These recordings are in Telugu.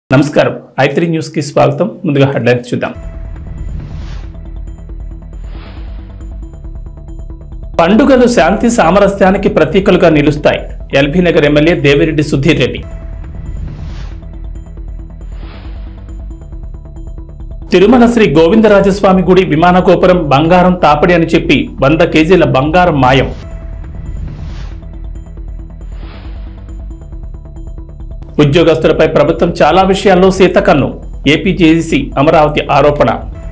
నమస్కారం ఐత్రి న్యూస్ కి స్వాగతం ముందుగా హెడ్లైన్స్ చూద్దాం పండుగలు శాంతి సామరస్యానికి ప్రతీకలుగా నిలుస్తాయి ఎల్బీ నగర్ ఎమ్మెల్యే దేవిరెడ్డి సుధీర్ రెడ్డి తిరుమల శ్రీ గోవిందరాజస్వామి గుడి విమాన గోపురం బంగారం తాపడి అని చెప్పి వంద కేజీల బంగారం మాయం ఉద్యోగస్తులపై ప్రభుత్వం చాలా విషయాల్లో సీతకన్ను ఏపీ జేసీ అమరావతి ఆరోపణ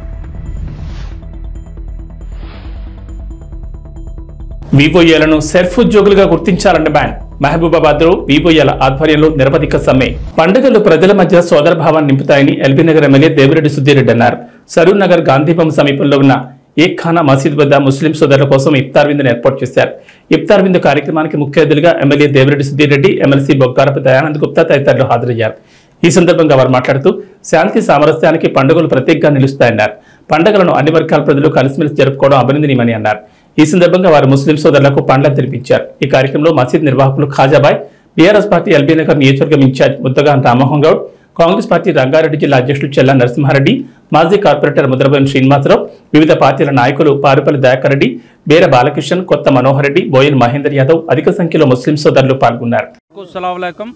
వివోఏలను సెల్ఫ్ ఉద్యోగులుగా గుర్తించాలని డిమాండ్ మహబూబాబాద్ లో వివోఏల ఆధ్వర్యంలో నిరవధిక సమ్మె పండుగలు ప్రజల మధ్య సోదరభావాన్ని నింపుతాయని ఎల్బీ నగర్ ఎమ్మెల్యే దేవిరెడ్డి సుధీరెడ్డి అన్నారు సరూర్ నగర్ గాంధీభవన్ సమీపంలో ఉన్న ఏక్ ఖానా మసీద్ వద్ద ముస్లిం సోదరుల కోసం ఇఫ్తార్ విందును ఏర్పాటు చేశారు ఇఫ్తార్ విందు కార్యక్రమానికి ముఖ్య అతిథులుగా ఎమ్మెల్యే దేవిరెడ్డి సుధీర్ రెడ్డి ఎమ్మెల్సీ బొగ్గారపు దయానంద్ గుప్తా తదితరులు హాజరయ్యారు ఈ సందర్భంగా వారు మాట్లాడుతూ శాంతి సామరస్యానికి పండుగలు ప్రత్యేకంగా నిలుస్తాయన్నారు పండుగలను అన్ని వర్గాల ప్రజలు కలిసిమెలిసి జరుపుకోవడం అభినందనీయమని అన్నారు ఈ సందర్భంగా వారు ముస్లిం సోదరులకు పండ్లను తెలిపించారు ఈ కార్యక్రమంలో మసీద్ నిర్వాహకులు Khajabhai BRS party LB Nagar నియోజకవర్గం ఇన్ఛార్జ్ ముద్దగాన్ రామ్మోహన్ గౌడ్ కాంగ్రెస్ పార్టీ రంగారెడ్డి జిల్లా అధ్యక్షులు చెల్లా నరసింహారెడ్డి మాజీ కార్పొరేటర్ ముద్రబోయిన శ్రీనివాసరావు వివిధ పార్టీల నాయకులు పారుపల్లి దయాకర్ రెడ్డి బీర బాలకిషన్ కొత్త మనోహర్ రెడ్డి బోయన్ మహేందర్ యాదవ్ అధిక సంఖ్యలో ముస్లిం సోదరులు పాల్గొన్నారు అస్సలాములైకుం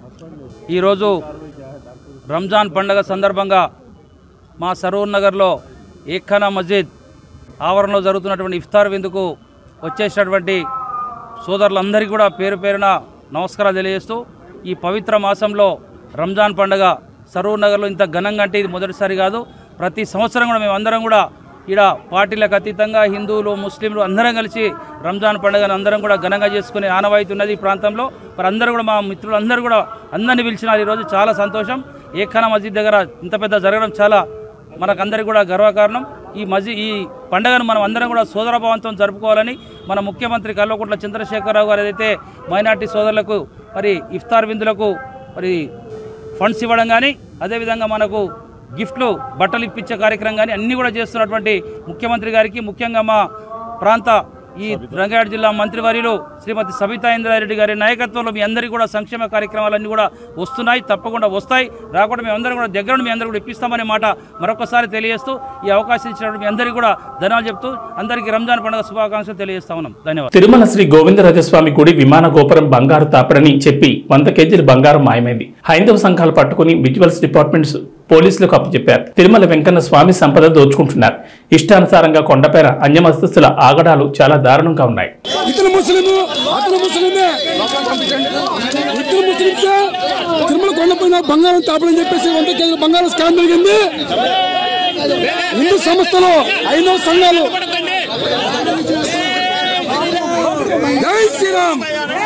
ఈరోజు రంజాన్ పండగ సందర్భంగా మా సరూర్ నగర్లో ఏఖానా మస్జిద్ ఆవరణలో జరుగుతున్నటువంటి ఇఫ్తార్ విందుకు వచ్చేసినటువంటి సోదరులందరికీ కూడా పేరు పేరున నమస్కారాలు తెలియజేస్తూ ఈ పవిత్ర మాసంలో రంజాన్ పండగ సరూర్ నగర్లో ఇంత ఘనంగా అంటే ఇది మొదటిసారి కాదు ప్రతి సంవత్సరం కూడా మేము అందరం కూడా ఈడ పార్టీలకు అతీతంగా హిందువులు ముస్లింలు అందరం కలిసి రంజాన్ పండుగను అందరం కూడా ఘనంగా చేసుకునే ఆనవాయితీ ఉన్నది ఈ ప్రాంతంలో మరి అందరూ కూడా మా మిత్రులందరూ కూడా అందరినీ పిలిచినారు ఈరోజు చాలా సంతోషం ఏఖానా మస్జిద్ దగ్గర ఇంత పెద్ద జరగడం చాలా మనకందరికీ కూడా గర్వకారణం ఈ మజీ ఈ పండుగను మనం అందరం కూడా సోదరభావంతో జరుపుకోవాలని మన ముఖ్యమంత్రి కల్వకుంట్ల చంద్రశేఖరరావు గారు ఏదైతే మైనార్టీ సోదరులకు మరి ఇఫ్తార్ విందులకు మరి ఫండ్స్ ఇవ్వడం కానీ అదేవిధంగా మనకు గిఫ్ట్లు బట్టలు ఇప్పించే కార్యక్రమం కానీ అన్నీ కూడా చేస్తున్నటువంటి ముఖ్యమంత్రి గారికి ముఖ్యంగా మా ప్రాంత ఈ రంగారెడ్డి జిల్లా మంత్రివర్యులు శ్రీమతి సబితా ఇంద్రారెడ్డి గారి నాయకత్వంలో మీ అందరికీ కూడా సంక్షేమ కార్యక్రమాలన్నీ కూడా వస్తున్నాయి తప్పకుండా వస్తాయి రాకుండా మేము అందరం కూడా దగ్గర మీ అందరూ కూడా ఇప్పిస్తామనే మాట మరొకసారి తెలియజేస్తూ ఈ అవకాశం ఇచ్చినటువంటి మీ అందరికీ కూడా ధన్యవాదాలు చెప్తూ అందరికీ రంజాన్ పండుగ శుభాకాంక్షలు తెలియజేస్తా ఉన్నాం ధన్యవాదాలు తిరుమల శ్రీ గోవిందరాజస్వామి గుడి విమాన గోపురం బంగారు తాపడని చెప్పి వంద కేజీల బంగారం మాయమైంది హైందవ సంఘాలు పట్టుకుని విజువల్స్ డిపార్ట్మెంట్స్ పోలీసులకు అప్పచెప్పారు తిరుమల వెంకన్న స్వామి సంపద దోచుకుంటున్నారు ఇష్టానుసారంగా కొండపైన అన్యమస్తస్తుల ఆగడాలు చాలా దారుణంగా ఉన్నాయి ఇతను ముస్లిము అతను ముస్లిమే ఇద్దరు ముస్లింసే తిరుమల కొండపైన బంగారం తాపడని చెప్పేసి వంద కేజీల బంగారం స్కామ్ జరిగింది హిందూ సంస్థలు ఐదో సంఘాలు జై శ్రీరామ్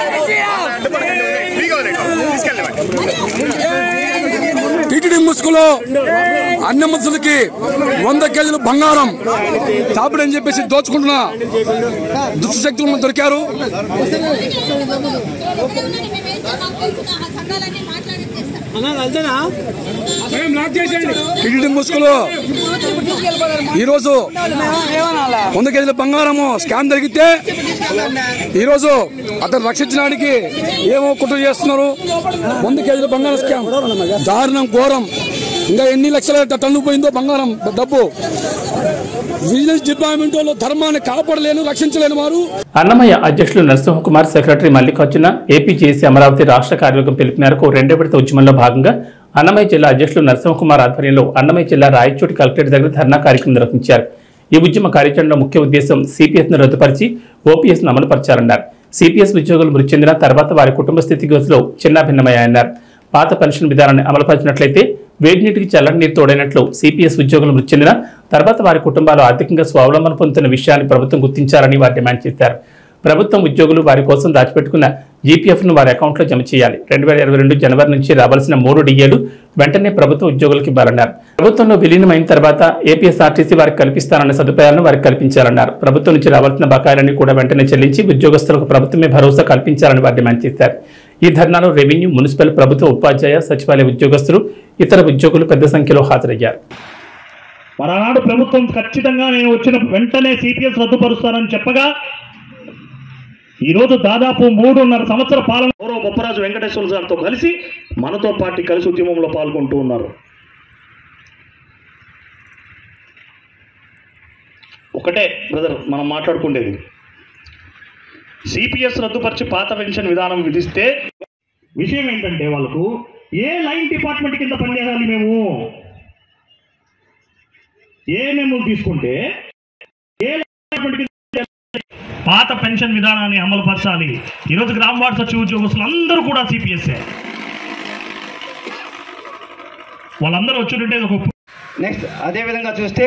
టీటీడీ ముసుగులో అన్న ముసులకి వంద కేజీలు బంగారం తాపడని చెప్పేసి దోచుకుంటున్న దుష్ట శక్తులు దొరికారు టీటీడీ ముసుగులో ఈరోజు వంద కేజీల బంగారము స్కామ్ జరిగితే ఈరోజు అతను రక్షించడానికి ఏమో కుట్ర చేస్తున్నారు వంద కేజీల బంగారం స్కామ్ దారుణం ఘోరం ఇంకా ఎన్ని లక్షల టన్ను పోయిందో బంగారం డబ్బు విజిలెన్స్ డిపార్ట్మెంట్ వాళ్ళు ధర్మాన్ని కాపాడలేను రక్షించలేని వారు అన్నమయ్య అధ్యక్షులు Narasimhakumar secretary Mallikarjuna AP JC Amaravati రాష్ట్ర కార్యవర్గం పిలుపు మేరకు రెండో విడత ఉద్యమంలో భాగంగా అన్నమయ్య జిల్లా అధ్యక్షులు నరసింహకుమార్ ఆధ్వర్యంలో అన్నమయ్య జిల్లా రాయచోటి కలెక్టరేట్ దగ్గర ధర్నా కార్యక్రమం నిర్వహించారు ఈ ఉద్యమ కార్యాచరణలో ముఖ్య ఉద్దేశం సిపిఎస్ ను రద్దుపరిచి ఓపీఎస్ ను అమలుపరచారన్నారు సిపిఎస్ ఉద్యోగులు మృతి చెందిన తర్వాత వారి కుటుంబ స్థితిగతులు చిన్నాభిన్నమయ్యాయన్నారు పాత పెన్షన్ విధానాన్ని అమలుపరిచినట్లయితే వేడి నీటికి చల్లని నీరు తోడైనట్లు సిపిఎస్ ఉద్యోగులు మృతి చెందిన తర్వాత వారి కుటుంబాలు ఆర్థికంగా స్వావలంబన పొందుతున్న విషయాన్ని ప్రభుత్వం గుర్తించాలని వారు డిమాండ్ చేశారు ప్రభుత్వం ఉద్యోగులు వారి కోసం దాచిపెట్టుకున్న జీపీఎఫ్ ను వారి అకౌంట్లో జమ చేయాలి రెండు వేల ఇరవై రెండు జనవరి నుంచి రావాల్సిన మూడు డిఏలు వెంటనే ప్రభుత్వ ఉద్యోగులకు ఇవ్వాలన్నారు ప్రభుత్వంలో విలీనమైన తర్వాత ఏపీఎస్ఆర్టీసీ వారికి కల్పిస్తానన్న సదుపాయాలను వారికి కల్పించాలన్నారు ప్రభుత్వం నుంచి రావాల్సిన బకాయిలన్నీ కూడా వెంటనే చెల్లించి ఉద్యోగస్తులకు ప్రభుత్వమే భరోసా కల్పించాలని వారు డిమాండ్ చేశారు ఈ ధర్నాలో రెవెన్యూ మున్సిపల్ ప్రభుత్వ ఉపాధ్యాయ సచివాలయ ఉద్యోగస్తులు ఇతర ఉద్యోగులు పెద్ద సంఖ్యలో హాజరయ్యారు మరనాడు ప్రభుత్వం ఖచ్చితంగా నేను వచ్చిన వెంటనే సిపిఎస్ రద్దుపరుస్తానని చెప్పగా ఈరోజు దాదాపు మూడున్నర సంవత్సర పాలన గౌరవ బొప్పరాజు వెంకటేశ్వర సార్తో కలిసి మనతో పార్టీ కలిసి ఉద్యమంలో పాల్గొంటూ ఉన్నారు ఒకటే బ్రదర్ మనం మాట్లాడుకునేది సిపిఎస్ రద్దుపరిచి పాత పెన్షన్ విధానం విధిస్తే విషయం ఏంటంటే వాళ్ళకు ఏ లైన్ డిపార్ట్మెంట్ కింద పనిచేయాలి మేము ఏ మేము తీసుకుంటే ఏ లైన్ డిపార్ట్మెంట్ కింద పాత పెన్షన్ విధానాన్ని అమలు పరచాలి ఈరోజు గ్రామ వార్డు సచివ ఉద్యోగస్తులు అందరూ కూడా సిపిఎస్ఏ వాళ్ళందరూ వచ్చినట్టే ఒక నెక్స్ట్ అదే విధంగా చూస్తే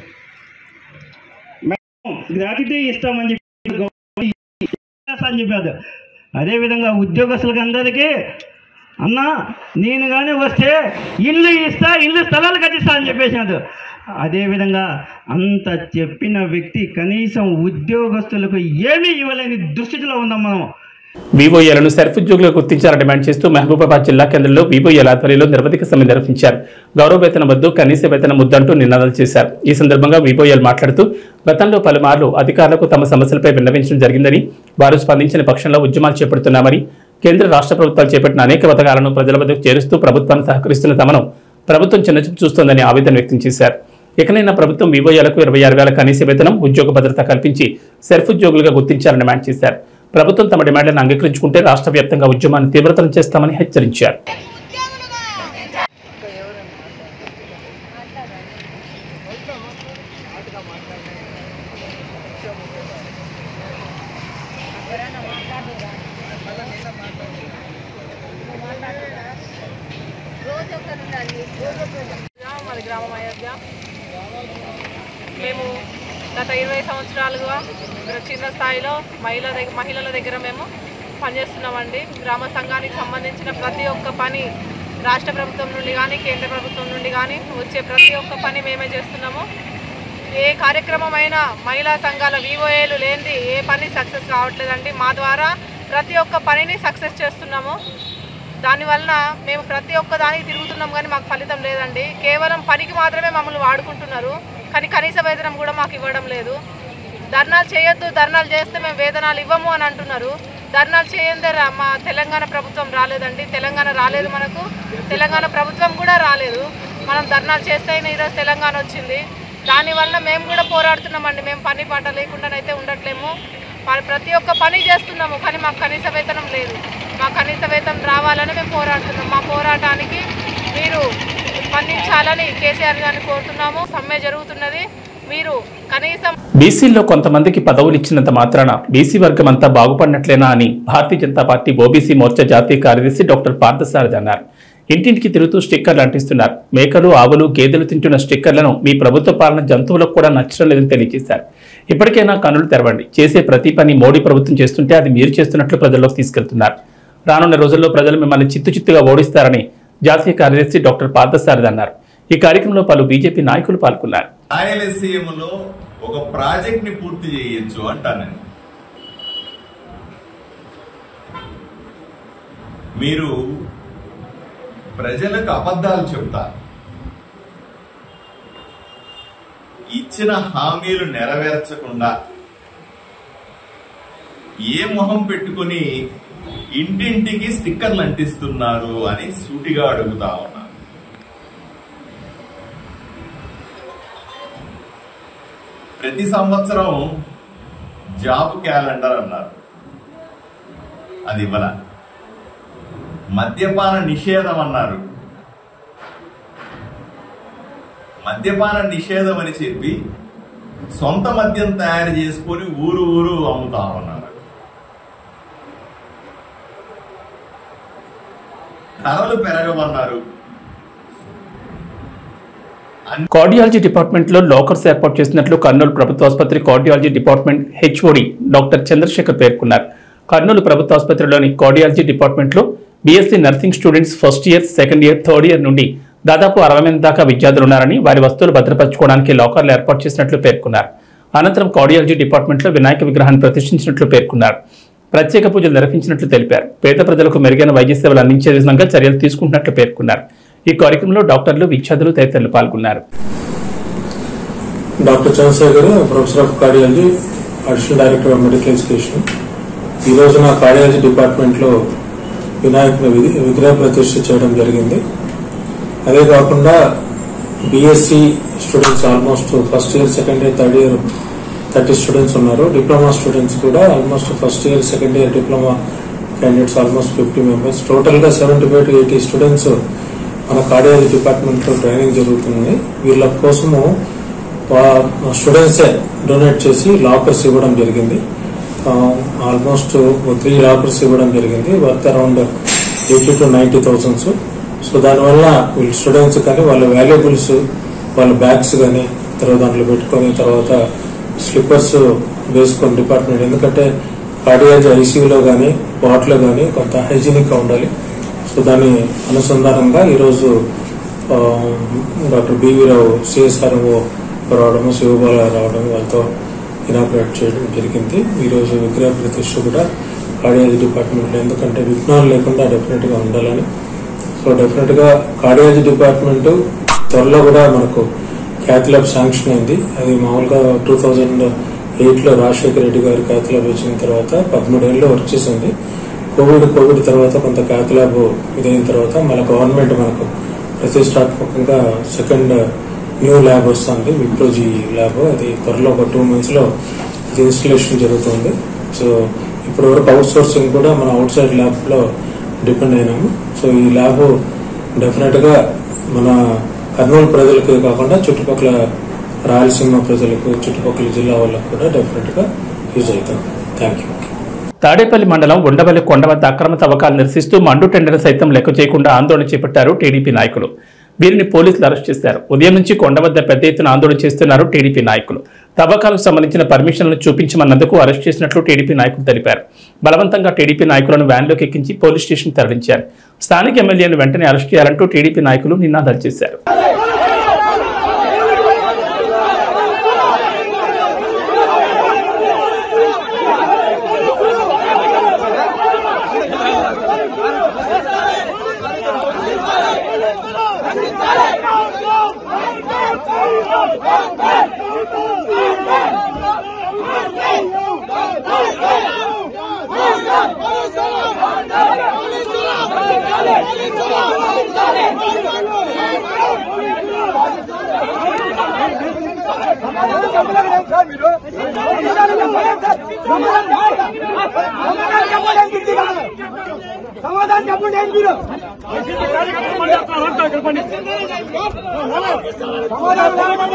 గ్రాట్యుటీ ఇస్తామని చెప్పి గవర్నమెంట్ అని చెప్పారు అదేవిధంగా ఉద్యోగస్తులకు అందరికీ అన్న నేను కానీ వస్తే ఇల్లు ఇస్తా ఇల్లు స్థలాలు కట్టిస్తా అని చెప్పేసినాడు అదేవిధంగా అంత చెప్పిన వ్యక్తి కనీసం ఉద్యోగస్తులకు ఏమీ ఇవ్వలేని దుస్థితిలో ఉన్నాం మనం వివోఏలను సెర్ఫ్ ఉద్యోగులుగా గుర్తించాలని డిమాండ్ చేస్తూ మహబూబాబాద్ జిల్లా కేంద్రంలో వివోఏల ఆధ్వర్యంలో నిరవధిక సమ్మె నిర్వహించారు గౌరవ వేతన వద్దు కనీస వేతన ముద్దంటూ నినాదాలు చేశారు ఈ సందర్భంగా వివోఏలు మాట్లాడుతూ గతంలో పలుమార్లు అధికారులకు తమ సమస్యలపై విన్నవించడం జరిగిందని వారు స్పందించిన పక్షంలో ఉద్యమాలు చేపడుతున్నామని కేంద్ర రాష్ట్ర ప్రభుత్వాలు చేపట్టిన అనేక పథకాలను ప్రజల వద్దకు చేరుస్తూ ప్రభుత్వాన్ని సహకరిస్తున్న తమను ప్రభుత్వం చిన్నచూపు చూస్తోందని ఆవేదన వ్యక్తం చేశారు ఇకనైనా ప్రభుత్వం వివోఏలకు ఇరవై ఆరు వేల కనీస వేతనం ఉద్యోగ భద్రత కల్పించి సెర్ఫ్ ఉద్యోగులుగా గుర్తించాలని డిమాండ్ చేశారు ప్రభుత్వం తమ డిమాండ్లను అంగీకరించుకుంటే రాష్ట్ర వ్యాప్తంగా ఉద్యమాన్ని తీవ్రతరం చేస్తామని హెచ్చరించారు మాది గ్రామం అయోధ్య మేము గత ఇరవై సంవత్సరాలుగా చిన్న స్థాయిలో మహిళల దగ్గర మహిళల దగ్గర మేము పనిచేస్తున్నామండి గ్రామ సంఘానికి సంబంధించిన ప్రతి ఒక్క పని రాష్ట్ర ప్రభుత్వం నుండి కానీ కేంద్ర ప్రభుత్వం నుండి కానీ వచ్చే ప్రతి ఒక్క పని మేమే చేస్తున్నాము ఏ కార్యక్రమం అయినా మహిళా సంఘాల వివోఏలు లేనిది ఏ పని సక్సెస్ కావట్లేదండి మా ద్వారా ప్రతి ఒక్క పనిని సక్సెస్ చేస్తున్నాము దానివలన మేము ప్రతి ఒక్క దానికి తిరుగుతున్నాం కానీ మాకు ఫలితం లేదండి కేవలం పనికి మాత్రమే మమ్మల్ని వాడుకుంటున్నారు కానీ కనీస వేతనం కూడా మాకు ఇవ్వడం లేదు ధర్నాలు చేయొద్దు ధర్నాలు చేస్తే మేము వేతనాలు ఇవ్వము అని అంటున్నారు ధర్నాలు చేయందే రా- మా తెలంగాణ ప్రభుత్వం రాలేదండి తెలంగాణ రాలేదు మనకు తెలంగాణ ప్రభుత్వం కూడా రాలేదు మనం ధర్నాలు చేస్తేనే ఈరోజు తెలంగాణ వచ్చింది దానివల్ల మేము కూడా పోరాడుతున్నామండి మేము పని పాట లేకుండానైతే ఉండట్లేము ప- ప్రతి ఒక్క పని చేస్తున్నాము కానీ మాకు కనీస వేతనం లేదు మా కనీస వేతనం రావాలని మేము పోరాడుతున్నాం మా పోరాటానికి మీరు స్పందించాలని కేసీఆర్ గారిని కోరుతున్నాము సమ్మె జరుగుతున్నది మీరు కనీసం బీసీల్లో కొంతమందికి పదవులు ఇచ్చినంత మాత్రాన బీసీ వర్గం అంతా బాగుపడినట్లేనా అని భారతీయ జనతా పార్టీ ఓబీసీ మోర్చా జాతీయ కార్యదర్శి డాక్టర్ పార్థసారథి అన్నారు ఇంటింటికి తిరుగుతూ స్టిక్కర్లు అంటిస్తున్నారు మేకలు ఆవులు గేదెలు తింటున్న స్టిక్కర్లను మీ ప్రభుత్వ పాలన జంతువులకు కూడా నచ్చడం లేదని తెలియజేశారు ఇప్పటికైనా కనులు తెరవండి చేసే ప్రతి పని మోడీ ప్రభుత్వం చేస్తుంటే అది మీరు చేస్తున్నట్లు ప్రజల్లోకి తీసుకెళ్తున్నారు రానున్న రోజుల్లో ప్రజలు మిమ్మల్ని చిత్తు చిత్తుగా ఓడిస్తారని జాతీయ కార్యదర్శి డాక్టర్ పార్థసారథి అన్నారు ఈ కార్యక్రమంలో పలు బీజేపీ నాయకులు పాల్గొన్నారు రాయలసీమలో ఒక ప్రాజెక్ట్ ని పూర్తి చేయొచ్చు అంటాను నేను మీరు ప్రజలకు అబద్ధాలు చెప్తారు ఇచ్చిన హామీలు నెరవేర్చకుండా ఏ మొహం పెట్టుకుని ఇంటింటికి స్టిక్కర్లు అంటిస్తున్నారు అని సూటిగా అడుగుతా ఉన్నారు ప్రతి సంవత్సరం జాబ్ క్యాలెండర్ అన్నారు అది ఇవ్వల మద్యపాన నిషేధం అన్నారు మద్యపాన నిషేధం అని చెప్పి సొంత మద్యం తయారు చేసుకొని ఊరు ఊరు అమ్ముతా ఉన్నారు ధరలు పెరగమన్నారు కార్డియాలజీ డిపార్ట్మెంట్లో లోకర్స్ ఏర్పాటు చేసినట్లు కర్నూలు ప్రభుత్వ ఆసుపత్రి cardiology department HOD doctor Chandrasekhar పేర్కొన్నారు కర్నూలు ప్రభుత్వ ఆసుపత్రిలోని కార్డియాలజీ డిపార్ట్మెంట్లో BSc nursing students first year second year third year నుండి దాదాపు అరవై మంది దాకా విద్యార్థులు ఉన్నారని వారి వస్తువులు భద్రపరచుకోవడానికి లాకర్లు ఏర్పాటు చేసినట్లు పేర్కొన్నారు అనంతరం కార్డియాలజీ డిపార్ట్మెంట్లో వినాయక విగ్రహాన్ని ప్రతిష్ఠించినట్లు పేర్కొన్నారు ప్రత్యేక పూజలు నిర్వహించినట్లు తెలిపారు పేద ప్రజలకు మెరుగైన వైద్య సేవలు అందించే విధంగా చర్యలు తీసుకుంటున్నట్లు పేర్కొన్నారు ఈ కార్యక్రమంలో డాక్టర్లు విద్యార్థులు తదితరులు పాల్గొన్నారు doctor Chandrasekhar professor of cardiology additional director of medical education ఈ రోజున కార్డియాలజీ డిపార్ట్మెంట్లో వినాయకుని వి- విగ్రహ ప్రతిష్ఠ చేయడం జరిగింది అదే కాకుండా BSc students almost first year second year third year thirty students ఉన్నారు డిప్లొమా స్టూడెంట్స్ కూడా almost first year second year diploma candidates almost fifty members total గా seventy five to eighty students మన కార్డియాలజీ డిపార్ట్మెంట్ లో ట్రైనింగ్ జరుగుతుంది వీళ్ళ కోసము స్టూడెంట్సే డొనేట్ చేసి లాకర్స్ ఇవ్వడం జరిగింది ఆల్మోస్ట్ త్రీ లాకర్స్ ఇవ్వడం జరిగింది worth around eighty to ninety thousands so దానివల్ల వీళ్ళ స్టూడెంట్స్ కానీ వాళ్ళ వాల్యుబుల్స్ వాళ్ళ బ్యాగ్స్ కానీ తర్వాత దాంట్లో పెట్టుకొని తర్వాత స్లిప్పర్స్ వేసుకొని డిపార్ట్మెంట్ ఎందుకంటే కార్డియాలజీ ఐసీయూలో కానీ వార్డులో కానీ కొంత హైజీనిక్ గా ఉండాలి సో దాని అనుసంధానంగా ఈరోజు ఆ, డాక్టర్ బివి రావు సిఎస్ఆర్ఓ రావడము శివబాల రావడం వాళ్ళతో ఇనాగ్రేట్ చేయడం జరిగింది ఈరోజు విగ్రహ ప్రతిష్ఠ కూడా కార్డియాలజీ డిపార్ట్మెంట్లో ఎందుకంటే విఘ్నాలు లేకుండా డెఫినెట్ గా ఉండాలని సో డెఫినెట్ గా కార్డియాలజీ డిపార్ట్మెంట్ త్వరలో కూడా మనకు క్యాత్ ల్యాబ్ శాంక్షన్ అయింది అది మామూలుగా టూ థౌజండ్ ఎయిట్ లో రాజశేఖర రెడ్డి గారు క్యాత్ ల్యాబ్ వచ్చిన తర్వాత పదమూడేళ్ళు వర్క్ చేసింది కోవిడ్ కోవిడ్ తర్వాత కొంత క్యాత్ ల్యాబ్ ఇదైన తర్వాత మన గవర్నమెంట్ మనకు ప్రతిష్టాత్మకంగా సెకండ్ న్యూ ల్యాబ్ వస్తుంది విప్రోజీ ల్యాబ్ అది త్వరలో ఒక టూ మంత్స్ లో ఇది ఇన్స్టలేషన్ జరుగుతుంది సో ఇప్పటి వరకు అవుట్ సోర్సింగ్ కూడా మన అవుట్ సైడ్ ల్యాబ్ లో డిపెండ్ అయినాము సో ఈ ల్యాబ్ డెఫినెట్ గా మన కర్నూలు ప్రజలకు కాకుండా చుట్టుపక్కల రాయలసీమ ప్రజలకు చుట్టుపక్కల జిల్లా వాళ్ళకు కూడా డెఫినెట్ గా యూజ్ అవుతాం థ్యాంక్ యూ తాడేపల్లి మండలం ఉండవల్లి కొండ వద్ద అక్రమ తవ్వకాలు నిరసిస్తూ మండు టెండర్ సైతం లెక్క చేయకుండా ఆందోళన చేపట్టారు టీడీపీ నాయకులు వీరిని పోలీసులు అరెస్ట్ చేశారు ఉదయం నుంచి కొండ వద్ద పెద్ద ఎత్తున ఆందోళన చేస్తున్నారు టీడీపీ నాయకులు తవ్వకాలకు సంబంధించిన పర్మిషన్లను చూపించమన్నందుకు అరెస్ట్ చేసినట్లు టీడీపీ నాయకులు తెలిపారు బలవంతంగా టీడీపీ నాయకులను వ్యాన్లోకి ఎక్కించి పోలీస్ స్టేషన్ తరలించారు స్థానిక ఎమ్మెల్యేను వెంటనే అరెస్ట్ చేయాలంటూ టీడీపీ నాయకులు నినాదాలు చేశారు సమాధానం చెప్పండి ఏంటి మీరు సమాధానం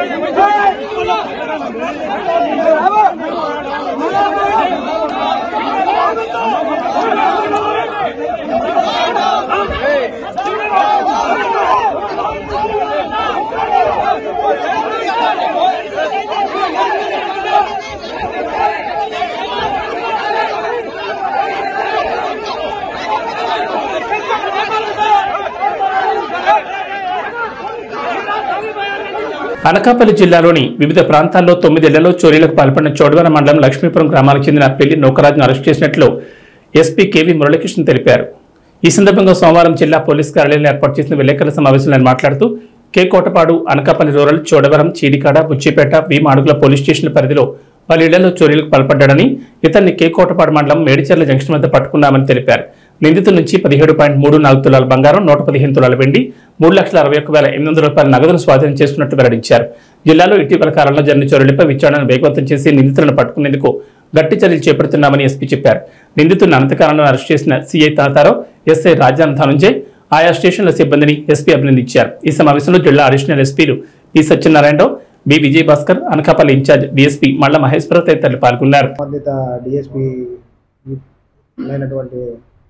అనకాపల్లి జిల్లాలోని వివిధ ప్రాంతాల్లో తొమ్మిదేళ్లలో చోరీలకు పాల్పడిన చోడవరం మండలం లక్ష్మీపురం గ్రామానికి చెందిన పెళ్లి నౌకరాజును అరెస్ట్ చేసినట్లు ఎస్పీ కేవీ మురళీకృష్ణ తెలిపారు ఈ సందర్భంగా సోమవారం జిల్లా పోలీస్ కార్యాలయంలో ఏర్పాటు చేసిన విలేకరుల సమావేశంలో ఆయన మాట్లాడుతూ K Kotapadu Anakapalli rural Chodavaram Cheedikada Buchipeta V Madugula police స్టేషన్ల పరిధిలో వాళ్ళ ఇళ్లలో చోరీలకు పాల్పడ్డాడని ఇతన్ని కే కోటపాడు మండలం మేడిచర్ల జంక్షన్ వద్ద పట్టుకున్నామని తెలిపారు నిందితుల నుంచి పదిహేడు పాయింట్ మూడు నాలుగు తులాల బంగారం నూట పదిహేను తులాల వెండి మూడు లక్షల అరవై ఒక్క వేల ఎనిమిది వందల రూపాయల నగదును స్వాధీనం చేసుకున్నట్టు వెల్లడించారు జిల్లాలో ఇటీవల కాలంలో జరిగిన చోరీలపై విచారణను వేగవంతం చేసి నిందితులను పట్టుకునేందుకు గట్టి చర్యలు చేపడుతున్నామని ఎస్పీ చెప్పారు నిందితులను అనంతకాలంలో అరెస్ట్ చేసిన సీఐ తాతారావు ఎస్ఐ రాజాన్ ధనుంజయ్ ఆయా స్టేషన్ల సిబ్బందిని ఎస్పీ అభినందించారు ఈ సమావేశంలో జిల్లా అడిషనల్ ఎస్పీలు P Satyanarayanarao B Vijayabhaskar Anakapalli incharge DSP Malla Maheswararao తదితరులు పాల్గొన్నారు సంబంధిత డిఎస్పి అయినటువంటి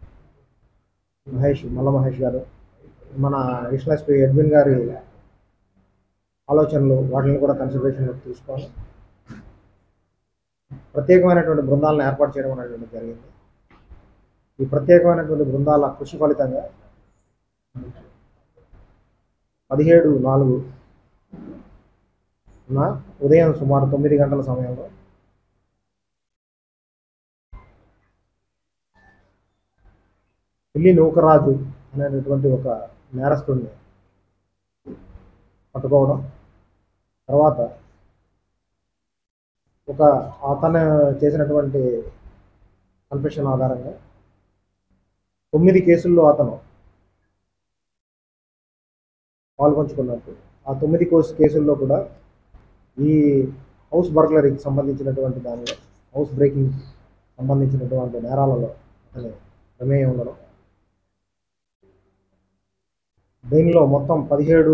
మహేష్ మల్ల మహేష్ గారు మన అడిషనల్ ఎస్పీ ఎడ్విన్ గారి ఆలోచనలు వాటిని కూడా కన్సిడరేషన్లోకి తీసుకొని ప్రత్యేకమైనటువంటి బృందాలను ఏర్పాటు చేయడం అనేటువంటి జరిగింది ఈ ప్రత్యేకమైనటువంటి బృందాల కృషి ఫలితంగా పదిహేడు నాలుగు నా ఉదయం సుమారు తొమ్మిది గంటల సమయంలో పిల్లి నూకరాజు అనేటటువంటి ఒక నేరస్తుడిని పట్టుకోవడం తర్వాత ఒక అతను చేసినటువంటి కన్ఫెషన్ ఆధారంగా తొమ్మిది కేసుల్లో అతను పాల్పంచుకున్నట్టు ఆ తొమ్మిది కోస్ కేసుల్లో కూడా ఈ హౌస్ బర్గ్లరీకి సంబంధించినటువంటి దానిలో హౌస్ బ్రేకింగ్ సంబంధించినటువంటి నేరాలలో అతని ప్రమేయం ఉండడం దీనిలో మొత్తం పదిహేడు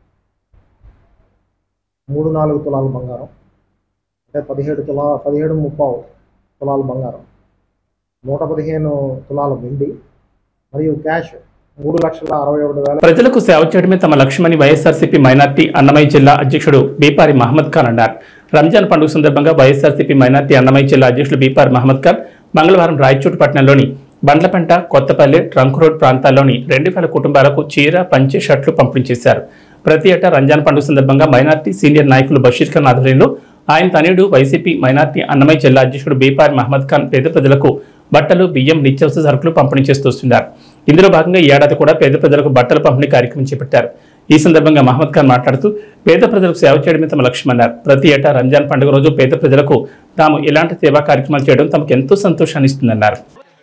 మూడు నాలుగు తులాల బంగారం అంటే పదిహేడు తులా పదిహేడు ముప్పావు తులాల బంగారం నూట పదిహేను తులాల వెండి మరియు క్యాష్ మూడు లక్షల అరవై ఒకటి వేల ప్రజలకు సేవ చేయడమే తమ లక్ష్యమని వైఎస్ఆర్సీపీ మైనార్టీ అన్నమయ్య జిల్లా అధ్యక్షుడు బీపారి మహమ్మద్ ఖాన్ అన్నారు రంజాన్ పండుగ సందర్భంగా వైఎస్ఆర్సీపీ మైనార్టీ అన్నమయ్య జిల్లా అధ్యక్షుడు బీపారి మహమ్మద్ ఖాన్ మంగళవారం రాయచోటు పట్టణంలోని బండ్లపంట కొత్తపల్లి ట్రంక్ రోడ్ ప్రాంతాల్లోని రెండు వేల కుటుంబాలకు చీర పంచె షర్ట్లు పంపిణీ చేశారు ప్రతి ఏటా రంజాన్ పండుగ సందర్భంగా మైనార్టీ సీనియర్ నాయకులు బషీర్ ఖాన్ ఆధ్వర్యంలో ఆయన తనయుడు వైసీపీ మైనార్టీ అన్నమయ్య జిల్లా అధ్యక్షుడు బీపారి మహమ్మద్ ఖాన్ పేద ప్రజలకు బట్టలు బియ్యం నిత్యావసర సరుకులు పంపిణీ చేస్తూ వస్తున్నారు ఇందులో భాగంగా ఈ ఏడాది కూడా పేద ప్రజలకు బట్టల పంపిణీ కార్యక్రమం చేపట్టారు ఈ సందర్భంగా మహమ్మద్ ఖాన్ మాట్లాడుతూ పేద ప్రజలకు సేవ చేయడమే తమ లక్ష్యమన్నారు ప్రతి ఏటా రంజాన్ పండుగ రోజు పేద ప్రజలకు తాము ఇలాంటి సేవా కార్యక్రమాలు చేయడం తమకు ఎంతో సంతోషాన్ని ఇస్తుందన్నారు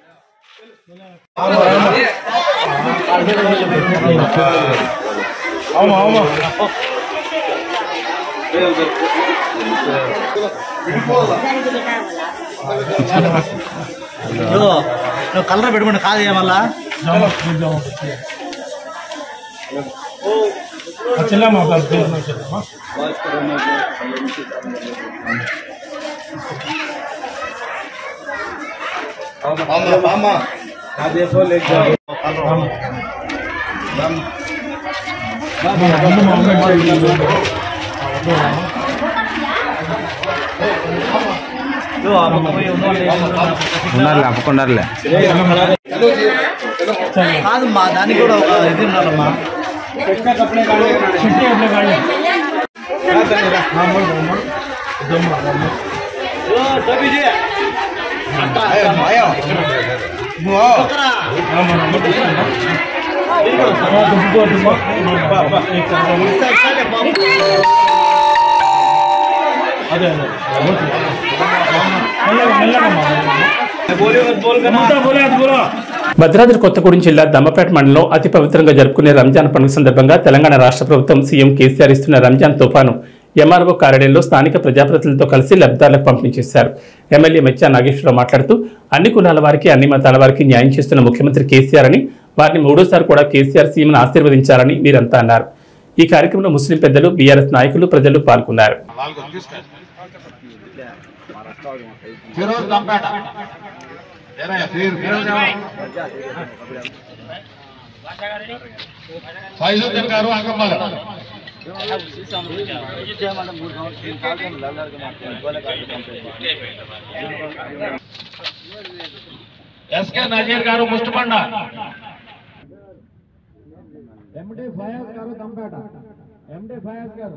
నువ్వు కలర్ పెట్టుకుంటే కాదు మళ్ళా అప్పకుండారులే కాదు మా దానికి కూడా ఒక ఇది ఉండాలమ్మా భద్రాద్రి కొత్తగూడెం జిల్లా దమ్మపేట మండలంలో అతి పవిత్రంగా జరుపుకునే రంజాన్ పండుగ సందర్భంగా తెలంగాణ రాష్ట్ర ప్రభుత్వం సీఎం కేసీఆర్ ఇస్తున్న రంజాన్ తుఫాను ఎంఆర్ఓ కార్యాలయంలో స్థానిక ప్రజాప్రతినిధులతో కలిసి లబ్ధిదారులకు పంపిణీ చేశారు ఎమ్మెల్యే మెచ్చా నాగేశ్వరరావు మాట్లాడుతూ అన్ని కులాల వారికి అన్ని మతాల వారికి న్యాయం చేస్తున్న ముఖ్యమంత్రి కేసీఆర్ అని వారిని మూడోసారి కూడా కేసీఆర్ సీఎంను ఆశీర్వదించాలని మీరంతా అన్నారు ఈ కార్యక్రమంలో ముస్లిం పెద్దలు బీఆర్ఎస్ నాయకులు ప్రజలు పాల్గొన్నారు ఫిరోజ్ దంపేట ఫైజుద్దీన్ గారు అంగమ్మల ఎస్కే నజీర్ గారు ముస్టుపండ ఎండి ఫయాజ్ గారు దంపేట ఎండి ఫయాజ్ గారు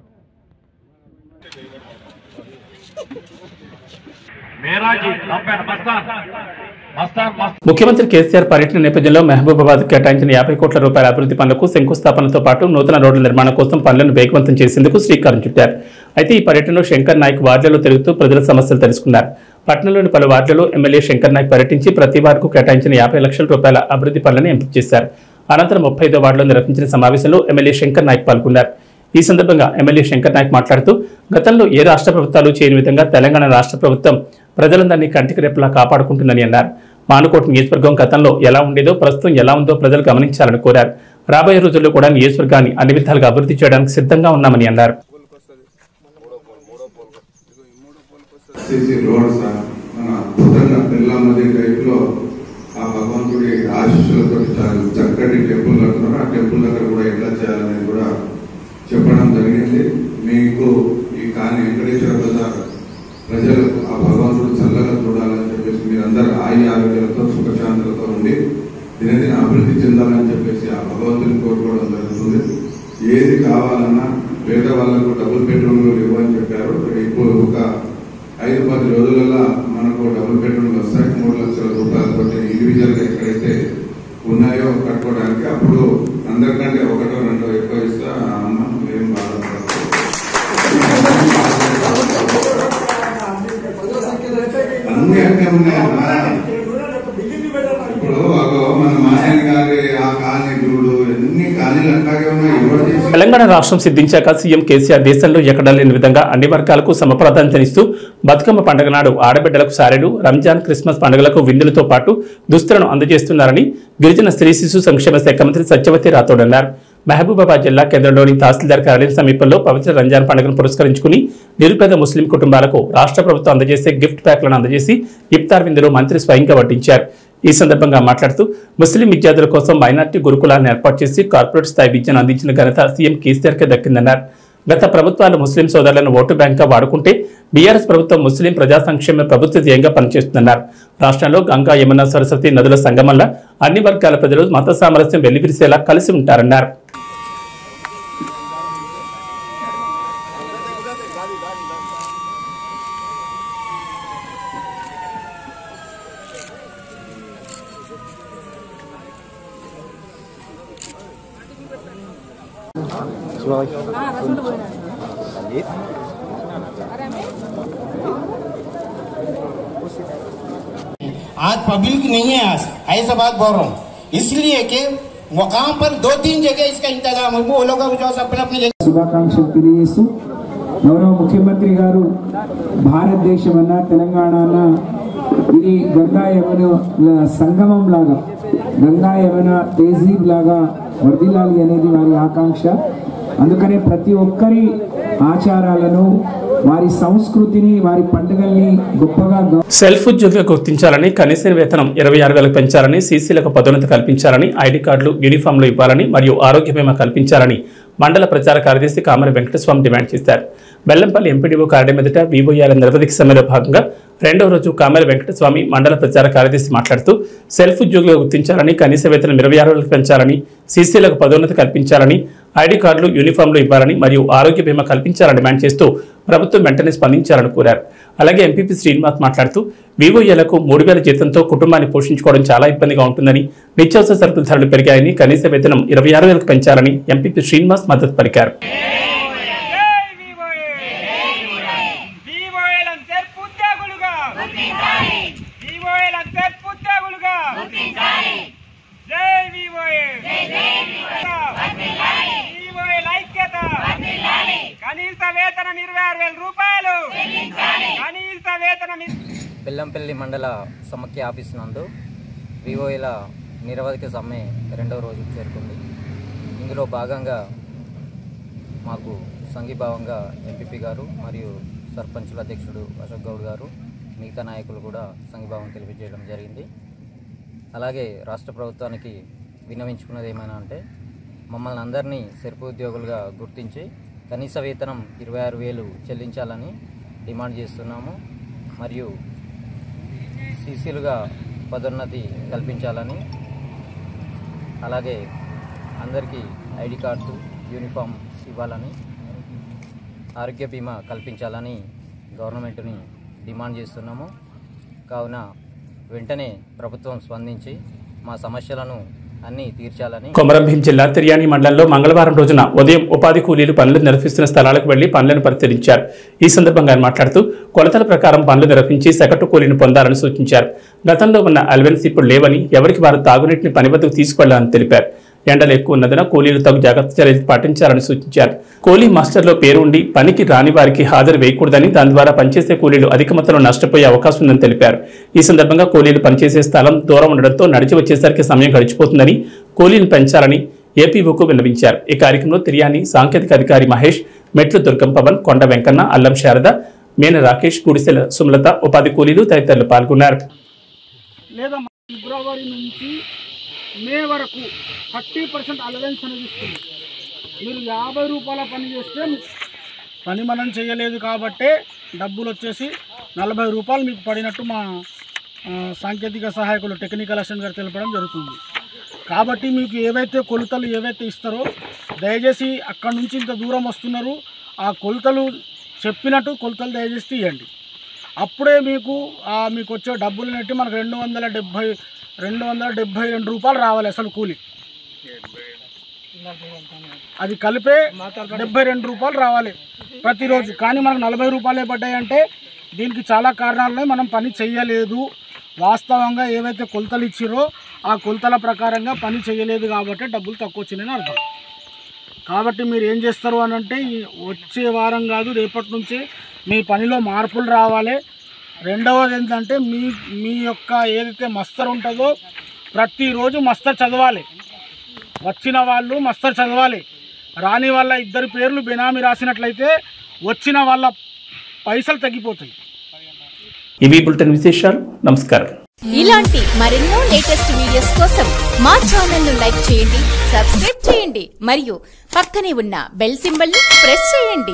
మేరాజీ దంపేట మస్తాన్ మస్తాన్ మస్తాన్ ముఖ్యమంత్రి కేసీఆర్ పర్యటన నేపథ్యంలో మహబూబాబాద్ కేటాయించిన యాభై కోట్ల రూపాయల అభివృద్ధి పనులకు శంకుస్థాపనతో పాటు నూతన రోడ్ల నిర్మాణం కోసం పనులను వేగవంతం చేసేందుకు శ్రీకారం చుట్టారు అయితే ఈ పర్యటనలో శంకర్ నాయక్ వార్డులలో తిరుగుతూ ప్రజల సమస్యలు తెలుసుకున్నారు పట్టణంలోని పలు వార్డులలో ఎమ్మెల్యే శంకర్ నాయక్ పర్యటించి ప్రతి వార్డుకు కేటాయించిన యాభై లక్షల రూపాయల అభివృద్ధి పనులను ఎంపిక చేశారు అనంతరం ముప్పై ఐదో వార్డులో నిర్వహించిన సమావేశంలో ఎమ్మెల్యే శంకర్ నాయక్ పాల్గొన్నారు ఈ సందర్భంగా ఎమ్మెల్యే శంకర్ నాయక్ మాట్లాడుతూ గతంలో ఏ రాష్ట్ర ప్రభుత్వాలు చేయని విధంగా తెలంగాణ రాష్ట్ర ప్రభుత్వం ప్రజలందరినీ కంటికి రెప్పలా కాపాడుకుంటుందని అన్నారు మానుకోట నియోజకవర్గం గతంలో ఎలా ఉండేదో ప్రస్తుతం ఎలా ఉందో ప్రజలు గమనించాలని కోరారు రాబోయే రోజుల్లో కూడా నియోజకవర్గాన్ని అన్ని విధాలుగా అభివృద్ధి చేయడానికి సిద్ధంగా ఉన్నామని అన్నారు చేసి రోడ్ సార్ మన అద్భుతంగా పిల్లమ్మది టైప్లో ఆ భగవంతుడి ఆశీస్సులతో చాలా చక్కటి టెంపుల్ కడుతున్నారు ఆ టెంపుల్ దగ్గర కూడా ఎట్లా చేయాలనేది కూడా చెప్పడం జరిగింది మీకు ఈ కాని వెంకటేశ్వర బజార్ ప్రజలకు ఆ భగవంతుడు చల్లగా చూడాలని చెప్పేసి మీరందరూ ఆయి ఆరోగ్యాలతో సుఖశాంతులతో ఉండి దినదిన అభివృద్ధి చెందాలని చెప్పేసి ఆ భగవంతుని కోరుకోవడం జరుగుతుంది ఏది కావాలన్నా పేద వాళ్ళకు డబుల్ బెడ్రూమ్లు ఇవ్వని చెప్పారు ఇప్పుడు ఒక ఐదు పది రోజులలో మనకు డబుల్ బెడ్రూమ్లు వస్తాయి మూడు లక్షల రూపాయలతో ఇండివిజువల్ గా ఎక్కడైతే ఉన్నాయో కట్టుకోవడానికి అప్పుడు అందరికంటే ఒకటో రెండో ఎక్కువ ఇస్తా అమ్మ ఏం బాధపడదు అన్ని అన్నీ ఉన్నాయన్నా తెలంగాణ రాష్ట్రం సిద్ధించాక సీఎం కేసీఆర్ దేశంలో ఎక్కడా లేని విధంగా అన్ని వర్గాలకు సమప్రాధాన్యతనిస్తూ బతుకమ్మ పండుగ నాడు ఆడబిడ్డలకు సారెలు రంజాన్ క్రిస్మస్ పండుగలకు విందులతో పాటు దుస్తులను అందజేస్తున్నారని గిరిజన స్త్రీ శిశు సంక్షేమ శాఖ మంత్రి సత్యవతి రాథోడ్ అన్నారు మహబూబాబాద్ జిల్లా కేంద్రంలోని తహసీల్దార్ కార్యాలయం సమీపంలో పవిత్ర రంజాన్ పండుగను పురస్కరించుకుని నిరుపేద ముస్లిం కుటుంబాలకు రాష్ట్ర ప్రభుత్వం అందజేసే గిఫ్ట్ ప్యాక్లను అందజేసి ఇఫ్తార్ విందులో మంత్రి స్వయంగా వడ్డించారు ఈ సందర్భంగా మాట్లాడుతూ ముస్లిం విద్యార్థుల కోసం మైనార్టీ గురుకులాలను ఏర్పాటు చేసి కార్పొరేట్ స్థాయి విద్యను అందించిన ఘనత సీఎం కేసీఆర్కే దక్కిందన్నారు గత ప్రభుత్వాలు ముస్లిం సోదరులను ఓటు బ్యాంక్గా వాడుకుంటే బీఆర్ఎస్ ప్రభుత్వం ముస్లిం ప్రజా సంక్షేమ ప్రభుత్వ ధ్యేయంగా పనిచేస్తుందన్నారు రాష్ట్రంలో గంగా యమున సరస్వతి నదుల సంగమంలో అన్ని వర్గాల ప్రజలు మత సామరస్యం వెల్లివిరిసేలా కలిసి ఉంటారన్నారు आज पब्लिक नहीं है आज ऐसा बात बोल रहा हूँ इसलिए कि मुकाम पर दो तीन जगह इसका इंतजाम है वो लोग जो अपने अपनी जगह శుభాకాంక్షలు తెలియజేస్తూ గౌరవ ముఖ్యమంత్రి గారు భారతదేశం అన్న తెలంగాణ అన్న ఇది గంగా యమున సంగమం లాగా గంగా యమున తేజీబ్ లాగా వర్దిల్లాలి అనేది వారి ఆకాంక్ష అందుకనే ప్రతి ఒక్కరి ఆచారాలను వారి సంస్కృతిని వారి పండుగల్ని గొప్పగా గౌ- సెల్ఫ్ ఉద్యోగులకు గుర్తించాలని కనీస వేతనం ఇరవై ఆరు వేలకు పెంచాలని సీసీలకు పదోన్నతి కల్పించాలని ఐడి కార్డులు యూనిఫామ్లు ఇవ్వాలని మరియు ఆరోగ్య బీమా కల్పించాలని మండల ప్రచార కార్యదర్శి కామరి వెంకటస్వామి డిమాండ్ చేశారు బెల్లంపల్లి ఎంపీడీఓ కార్యాలయం ఎదుట వివోయాల నిరవధిక సమ్మెలో భాగంగా రెండవ రోజు కామరి వెంకటస్వామి మండల ప్రచార కార్యదర్శి మాట్లాడుతూ సెల్ఫ్ ఉద్యోగులకు గుర్తించాలని కనీస వేతనం ఇరవై ఆరు వేలకు పెంచాలని సీసీలకు పదోన్నతి కల్పించాలని ఐడి కార్డులు యూనిఫామ్లు ఇవ్వాలని మరియు ఆరోగ్య బీమా కల్పించాలని డిమాండ్ చేస్తూ ప్రభుత్వం వెంటనే స్పందించాలని కోరారు అలాగే ఎంపీపీ శ్రీనివాస్ మాట్లాడుతూ వివోఏలకు మూడు వేల జీతంతో కుటుంబాన్ని పోషించుకోవడం చాలా ఇబ్బందిగా ఉంటుందని నిత్యావసర సరుకుల ధరలు పెరిగాయని కనీస వేతనం ఇరవై ఆరు వేలకు పెంచాలని ఎంపీపీ శ్రీనివాస్ మద్దతు పలికారు కనీస వేతనం ఇరవై ఆరు వేల రూపాయలు కనీస వేతనం బెల్లంపల్లి మండల సమాఖ్య ఆఫీస్ నందు వివోఏల నిరవధిక సమ్మె రెండవ రోజుకు చేరుకుంది ఇందులో భాగంగా మాకు సంఘీభావంగా ఎంపీపీ గారు మరియు సర్పంచుల అధ్యక్షుడు అశోక్ గౌడ్ గారు మిగతా నాయకులు కూడా సంఘీభావం తెలియజేయడం జరిగింది అలాగే రాష్ట్ర ప్రభుత్వానికి విన్నవించుకున్నది ఏమైనా అంటే మమ్మల్ని అందరినీ సెరుపు ఉద్యోగులుగా గుర్తించి కనీస వేతనం ఇరవై ఆరు వేలు చెల్లించాలని డిమాండ్ చేస్తున్నాము మరియు సీసీలుగా పదోన్నతి కల్పించాలని అలాగే అందరికీ ఐడి కార్డ్స్ యూనిఫామ్ ఇవ్వాలని ఆరోగ్య బీమా కల్పించాలని గవర్నమెంట్ని డిమాండ్ చేస్తున్నాము కావున వెంటనే ప్రభుత్వం స్పందించి మా సమస్యలను అన్నీ తీర్చాలని కొమరంభీం జిల్లా తిర్యాని మండలంలో మంగళవారం రోజున ఉదయం ఉపాధి కూలీలు పనులు నిర్వహిస్తున్న స్థలాలకు వెళ్లి పనులను పరిశీలించారు ఈ సందర్భంగా ఆయన మాట్లాడుతూ కొలతల ప్రకారం పనులు నిర్వహించి సగటు కూలీని పొందాలని సూచించారు గతంలో ఉన్న అలవెన్స్ ఇప్పుడు లేవని ఎవరికి వారు తాగునీటిని పని వద్దకు తీసుకెళ్లాలని తెలిపారు ఎండలు ఎక్కువ ఉన్నందున కూలీలు తగు జాగ్రత్త చర్యలు పాటించాలని సూచించారు కూలీ మాస్టర్లో పేరు ఉండి పనికి రాని వారికి హాజరు వేయకూడదని దాని ద్వారా పనిచేసే కూలీలు అధిక మొత్తంలో నష్టపోయే అవకాశం ఉందని తెలిపారు ఈ సందర్భంగా కూలీలు పనిచేసే స్థలం దూరం ఉండడంతో నడిచి వచ్చేసరికి సమయం గడిచిపోతుందని కూలీలు పెంచాలని ఏపీఓకు విన్నవించారు ఈ కార్యక్రమంలో తిరియాని సాంకేతిక అధికారి మహేష్ మెట్లు దుర్గం పవన్ కొండ వెంకన్న అల్లం శారద మేన రాకేష్ గుడిసెల సుమలత ఉపాధి కూలీలు తదితరులు పాల్గొన్నారు లేదా ఫిబ్రవరి నుంచి మే వరకు థర్టీ పర్సెంట్ అలవెన్స్ అనేది ఇస్తుంది మీరు యాభై రూపాయల పని చేస్తే పని మనం చేయలేదు కాబట్టే డబ్బులు వచ్చేసి నలభై రూపాయలు మీకు పడినట్టు మా ఆ, సాంకేతిక సహాయకులు టెక్నికల్ అసిస్టెంట్ గారు తెలపడం జరుగుతుంది కాబట్టి మీకు ఏవైతే కొలతలు ఏవైతే ఇస్తారో దయచేసి అక్కడి నుంచి ఇంత దూరం వస్తున్నారు ఆ కొలతలు చెప్పినట్టు కొలతలు దయచేసి తీయండి అప్పుడే మీకు ఆ మీకు వచ్చే డబ్బులు నెట్టి మనకు రెండు వందల డెబ్భై రెండు వందల డెబ్భై రెండు రూపాయలు రావాలి అసలు కూలి అది కలిపే డెబ్బై రెండు రూపాయలు రావాలి ప్రతిరోజు కానీ మనకు నలభై రూపాయలే పడ్డాయి అంటే దీనికి చాలా కారణాలు ఉన్నాయి మనం పని చెయ్యలేదు వాస్తవంగా ఏవైతే కొలతలు ఇచ్చిరో ఆ కొలతల ప్రకారంగా పని చేయలేదు కాబట్టి డబ్బులు తక్కువ వచ్చినాయని అర్థం కాబట్టి మీరు ఏం చేస్తారు అని అంటే ఈ వచ్చే వారం కాదు రేపటి నుంచి మీ పనిలో మార్పులు రావాలి రెండవది ఏంటంటే మీ మీ యొక్క ఏదైతే మస్తర్ ఉంటుందో ప్రతిరోజు మస్తర్ చదవాలి వచ్చిన వాళ్ళు మస్తర్ చదవాలి రాని వాళ్ళ ఇద్దరి పేర్లు బెనామీ రాసినట్లయితే వచ్చిన వాళ్ళ పైసలు తగ్గిపోతాయి ఇవి బులెటిన్ విశేషాలు నమస్కారం ఇలాంటి మరెన్నో లేటెస్ట్ వీడియోస్ కోసం మా ఛానల్ ను లైక్ చేయండి సబ్స్క్రైబ్ చేయండి మరియు పక్కనే ఉన్న బెల్ సింబల్ ని ప్రెస్ చేయండి